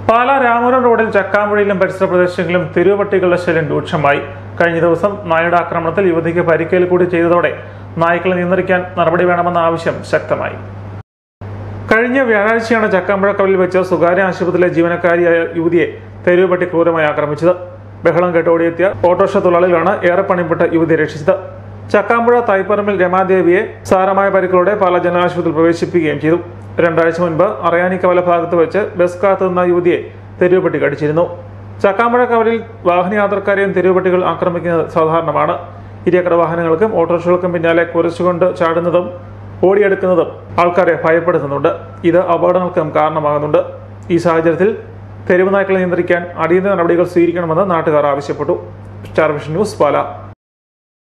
പാലാ രാമപുരം റോഡിൽ ചക്കാമ്പുഴയിലും പരിസര പ്രദേശങ്ങളിലും തെരുവുപട്ടികളുടെ ശല്യം രൂക്ഷമായി കഴിഞ്ഞ ദിവസം നായയുടെ ആക്രമണത്തിൽ യുവതിക്ക് പരിക്കേൽ കൂടി ചെയ്തതോടെ നായ്ക്കളെ നിയന്ത്രിക്കാൻ നടപടി വേണമെന്ന ആവശ്യം ശക്തമായി കഴിഞ്ഞ വ്യാഴാഴ്ചയാണ് ചക്കാമ്പുഴക്കവലിൽ വെച്ച് സ്വകാര്യ ആശുപത്രിയിലെ ജീവനക്കാരിയായ യുവതിയെ തെരുവുപട്ടി ക്രൂരമായി ആക്രമിച്ചത് ബഹളം കേട്ട് ഓടിയെത്തിയ ഓട്ടോറിക്ഷ തൊഴിലാളികളാണ് ഏറെ പണിപ്പെട്ട് യുവതിയെ രക്ഷിച്ചത് ചക്കാമ്പുഴ തൈപ്പറമ്പിൽ രമാദേവിയെ സാരമായ പരിക്കുകളോടെ പാലാ ജനറൽ ആശുപത്രിയിൽ പ്രവേശിപ്പിക്കുകയും ചെയ്തു രണ്ടാഴ്ച മുൻപ് അറയാനിക്കവല ഭാഗത്ത് വെച്ച് ബസ് കാത്തുനിന്ന യുവതിയെ തെരുവുപട്ടി കടിച്ചിരുന്നു ചക്കാമ്പുഴ കവലിൽ വാഹനയാത്രക്കാരെയും തെരുവുപട്ടികൾ ആക്രമിക്കുന്നത് സാധാരണമാണ് ഇരുചക്ര വാഹനങ്ങൾക്കും ഓട്ടോറിക്ഷകൾക്കും പിന്നാലെ കുരച്ചുകൊണ്ട് ചാടുന്നതും ഓടിയെടുക്കുന്നതും ആൾക്കാരെ ഭയപ്പെടുത്തുന്നുണ്ട് ഇത് അപകടങ്ങൾക്കും കാരണമാകുന്നുണ്ട് ഈ സാഹചര്യത്തിൽ തെരുവ് നായ്ക്കളെ നിയന്ത്രിക്കാൻ അടിയന്തര നടപടികൾ സ്വീകരിക്കണമെന്ന് നാട്ടുകാർ ആവശ്യപ്പെട്ടു സ്റ്റാർ വിഷൻ ന്യൂസ് പാല